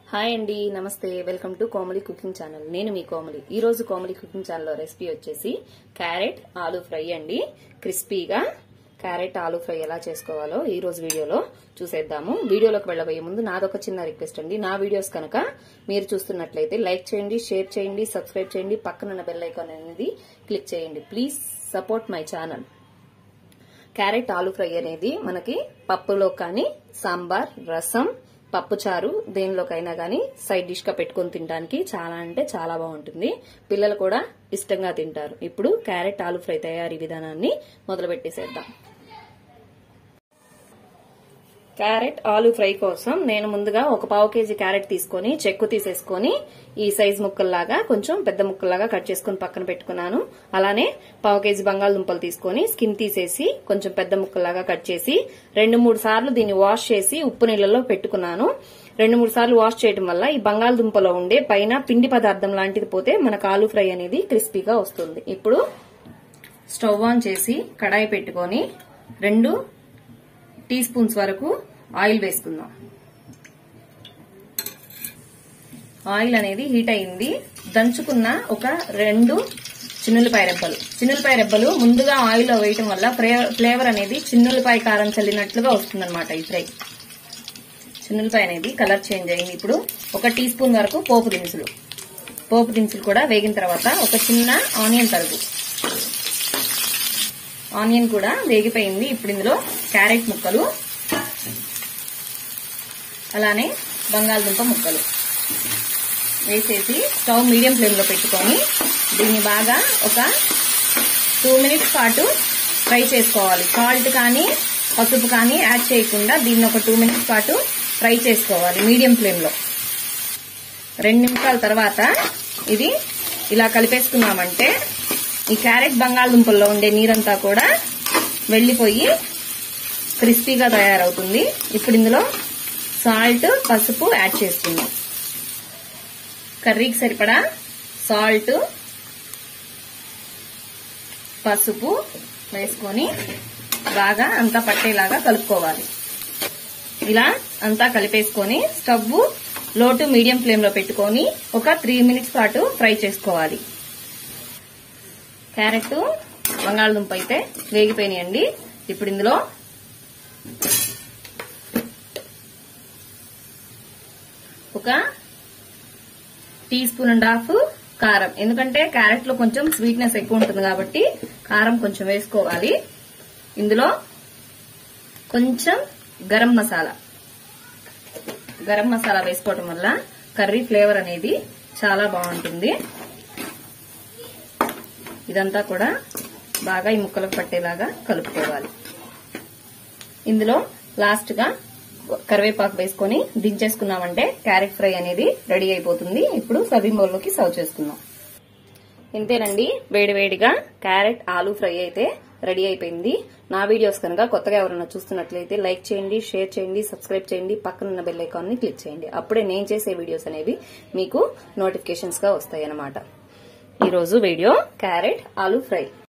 hi అండి నమస్తే welcome to Komali cooking channel నేను మీ కోమలి ఈ రోజు కోమలి కుకింగ్ ఛానల్లో రెసిపీ వచ్చేసి క్యారెట్ ఆలూ ఫ్రై అండి క్రిస్పీగా క్యారెట్ ఆలూ ఫ్రై ఎలా చేసుకోవాలో ఈ రోజు వీడియోలో చూసేద్దాము వీడియోలోకి వెళ్ళబోయే ముందు నాదొక చిన్న రిక్వెస్ట్ అండి నా వీడియోస్ కనుక మీరు చూస్తున్నట్లయితే లైక్ చేయండి షేర్ చేయండి సబ్స్క్రైబ్ చేయండి పక్కనున్న బెల్ ఐకాన్ అనేది క్లిక్ చేయండి please support my channel carrot aloo fry అనేది మనకి పప్పులో కానీ సాంబార్ రసం పప్పుచారు దేనిలోకైనా కానీ సైడ్ డిష్ గా పెట్టుకొని తినడానికి చాలా అంటే చాలా బాగుంటుంది పిల్లలు కూడా ఇష్టంగా తింటారు ఇప్పుడు క్యారెట్ ఆలు ఫ్రై తయారీ విధానాన్ని మొదలు పెట్టేసేద్దాం క్యారెట్ ఆలు ఫ్రై కోసం నేను ముందుగా ఒక పావు కేజీ క్యారెట్ తీసుకొని చెక్కు తీసేసుకొని ఈ సైజ్ ముక్కల్లాగా కొంచెం పెద్ద ముక్కల్లాగా కట్ చేసుకుని పక్కన పెట్టుకున్నాను అలానే పావు కేజీ బంగాళదుంపలు తీసుకొని స్కిన్ తీసేసి కొంచెం పెద్ద ముక్కల్లాగా కట్ చేసి రెండు మూడు సార్లు దీన్ని వాష్ చేసి ఉప్పు నీళ్ళలో పెట్టుకున్నాను రెండు మూడు సార్లు వాష్ చేయడం వల్ల ఈ బంగాళదుంపలో ఉండే పైన పిండి పదార్థం లాంటిది పోతే మనకు ఆలు ఫ్రై అనేది క్రిస్పీగా వస్తుంది ఇప్పుడు స్టవ్ ఆన్ చేసి కడాయి పెట్టుకొని రెండు టీ స్పూన్స్ వరకు ఆయిల్ వేసుకుందాం ఆయిల్ అనేది హీట్ అయింది దంచుకున్న ఒక రెండు చిన్నులపాయ రెబ్బలు చిన్నులపాయ రెబ్బలు ముందుగా ఆయిల్ లో వేయటం వల్ల ఫ్లేవర్ అనేది చిన్నులపాయ కారం చల్లినట్లుగా వస్తుందన్నమాట ఈ ఫ్రై చిన్నులపాయ అనేది కలర్ చేంజ్ అయింది ఇప్పుడు ఒక టీ స్పూన్ వరకు పోపు దినుసులు పోపు దినుసులు కూడా వేగిన తర్వాత ఒక చిన్న ఆనియన్ తరుగు ఆనియన్ కూడా వేగిపోయింది ఇప్పుడు ఇందులో క్యారెట్ ముక్కలు అలానే బంగాళదుంప ముక్కలు వేసేసి స్టవ్ మీడియం ఫ్లేమ్ లో పెట్టుకొని దీన్ని బాగా ఒక టూ మినిట్స్ పాటు ఫ్రై చేసుకోవాలి సాల్ట్ కానీ పసుపు కానీ యాడ్ చేయకుండా దీన్ని ఒక టూ మినిట్స్ పాటు ఫ్రై చేసుకోవాలి మీడియం ఫ్లేమ్ లో రెండు నిమిషాల తర్వాత ఇది ఇలా కలిపేసుకున్నామంటే ఈ క్యారెట్ బంగాళదుంపల్లో ఉండే నీరంతా కూడా వెళ్లిపోయి క్రిస్పీగా తయారవుతుంది ఇప్పుడు ఇందులో సాల్ట్ పసుపు యాడ్ చేసుకుందాం కర్రీకి సరిపడా సాల్ట్ పసుపు వేసుకొని బాగా అంతా పట్టేలాగా కలుపుకోవాలి ఇలా అంతా కలిపేసుకొని స్టవ్ లో టు మీడియం ఫ్లేమ్ లో పెట్టుకొని ఒక త్రీ మినిట్స్ పాటు ఫ్రై చేసుకోవాలి క్యారెట్ బంగాళదుంప అయితే వేగిపోయినాయండి ఇప్పుడు ఇందులో ఒక టీ స్పూన్ అండ్ హాఫ్ కారం ఎందుకంటే క్యారెట్ లో కొంచెం స్వీట్నెస్ ఎక్కువ ఉంటుంది కాబట్టి కారం కొంచెం వేసుకోవాలి ఇందులో కొంచెం గరం మసాలా గరం మసాలా వేసుకోవటం వల్ల కర్రీ ఫ్లేవర్ అనేది చాలా బాగుంటుంది ఇదంతా కూడా బాగా ఈ ముక్కలకు పట్టేలాగా కలుపుకోవాలి ఇందులో లాస్ట్ గా కరివేపాకు వేసుకొని దించేసుకున్నామంటే క్యారెట్ ఫ్రై అనేది రెడీ అయిపోతుంది ఇప్పుడు సర్వింగ్ బౌల్లోకి సర్వ్ చేసుకుందాం ఇంతేనండి వేడివేడిగా క్యారెట్ ఆలూ ఫ్రై అయితే రెడీ అయిపోయింది నా వీడియోస్ కనుక కొత్తగా ఎవరైనా చూస్తున్నట్లయితే లైక్ చేయండి షేర్ చేయండి సబ్స్క్రైబ్ చేయండి పక్కనున్న బెల్ ఐకాన్ ని క్లిక్ చేయండి అప్పుడే నేను చేసే వీడియోస్ అనేవి మీకు నోటిఫికేషన్స్ గా వస్తాయి అన్నమాట ఈ రోజు వీడియో క్యారెట్ ఆలూ ఫ్రై